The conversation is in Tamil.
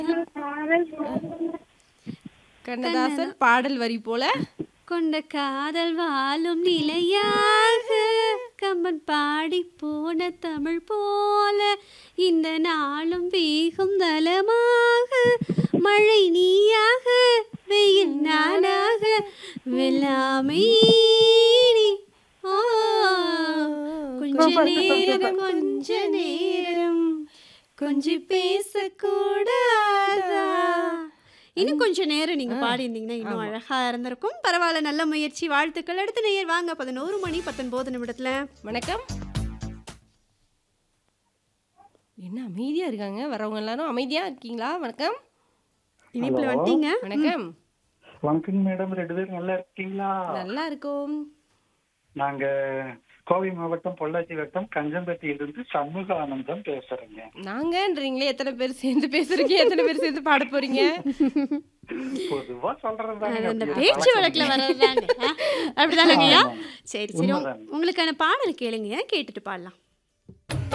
கண்ணதாசன் பாடல் வரி போல கொண்ட காதல் வாழும் நிலையாக கம்பன் பாடி போன தமிழ் போல இந்த நாளும் வேகும் நலமாக மழை நீயாக வெயில் நானாக வெள்ளாமை நீ. ஓ, கொஞ்ச நேரம் கொஞ்ச நேரம் கொஞ்சி பேசக்கூடாதா இன்னும் கொஞ்ச நேரம் நீங்க பாடியிருந்தீங்கன்னா இன்னும் அழகா இருந்திருக்கும் பரவாயில்ல நல்ல முயற்சி வாழ்த்துக்கள் அடுத்த நேயர் வாங்க பதினோரு மணி பத்தொன்பது நிமிடத்துல வணக்கம் என்ன அமைதியா இருக்காங்க வரவங்க எல்லாரும் அமைதியா இருக்கீங்களா வணக்கம் இனிப்புல Hello. வந்துட்டீங்க வணக்கம் வணக்கம் மேடம் ரெண்டு பேரும் நல்லா இருக்கீங்களா நல்லா இருக்கோம் நாங்க கோவை மாவட்டம் பொள்ளாச்சி வட்டம் கஞ்சம்பட்டியிலிருந்து சண்முக ஆனந்தம் பேசுறேங்க நாங்கன்றீங்களே எத்தனை பேர் சேர்ந்து பேசுறீங்க எத்தனை பேர் சேர்ந்து பாட போறீங்க பொதுவா சொல்றதுதாங்க அது அந்த அப்படியே பேச்சு பழக்கம். வழக்குல வர்றதுதாங்க அப்படிதானங்கய்யா ஆமா. சரி சரி உண்மைதாங்க. உங்களுக்கான பாடல் கேளுங்க கேட்டுட்டு பாடலாம்